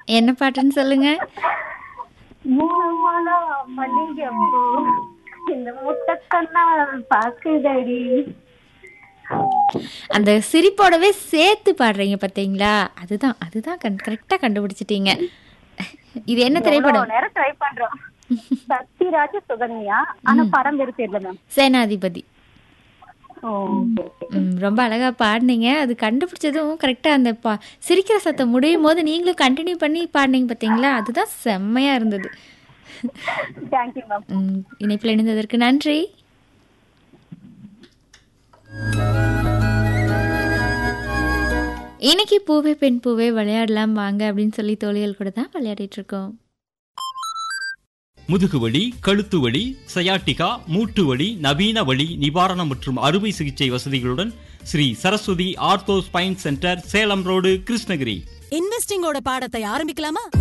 என்ன பாட்டுன்னு சொல்லுங்க மூலமாலா மல்லிகைப்பூ இந்த முட்டக்கண்ணா பாக்குதடி அந்த சிரிப்போடவே சேர்த்து பாடுறீங்க பாத்தீங்களா அதுதான் அதுதான் கண் கரெக்டா கண்டுபிடிச்சிட்டீங்க இது என்ன திரைப்படம் எவ்வளவு நேரம் ட்ரை பண்றோம் சத்யராஜ் சுகன்யா ஆனா படம் பேரு தெரியல மேம் சேனாதிபதி ஓ ம், ரொம்ப அழகா பாடினீங்க அது கண்டுபிடிச்சதும் கரெக்டா அந்த பா சிரிக்கிற சத்தம் முடியும் போது நீங்களும் கண்டினியூ பண்ணி பாடினீங்க பாத்தீங்களா அதுதான் செம்மையா இருந்தது தேங்க்யூ மேம் ம், இணைப்பில் இணைந்ததற்கு நன்றி இன்னைக்கு பூவே பெண் பூவே விளையாடலாம் வாங்க அப்படின்னு சொல்லி தோழிகள் கூட தான் விளையாடிட்டு இருக்கோம் முதுகுவலி கழுத்து வலி சயாட்டிகா மூட்டு வலி நவீன வலி நிவாரணம் மற்றும் அறுவை சிகிச்சை வசதிகளுடன் Sri Saraswathi ortho spine centre Salem road Krishnagiri இன்வெஸ்டிங்கோட பாடத்தை ஆரம்பிக்கலாமா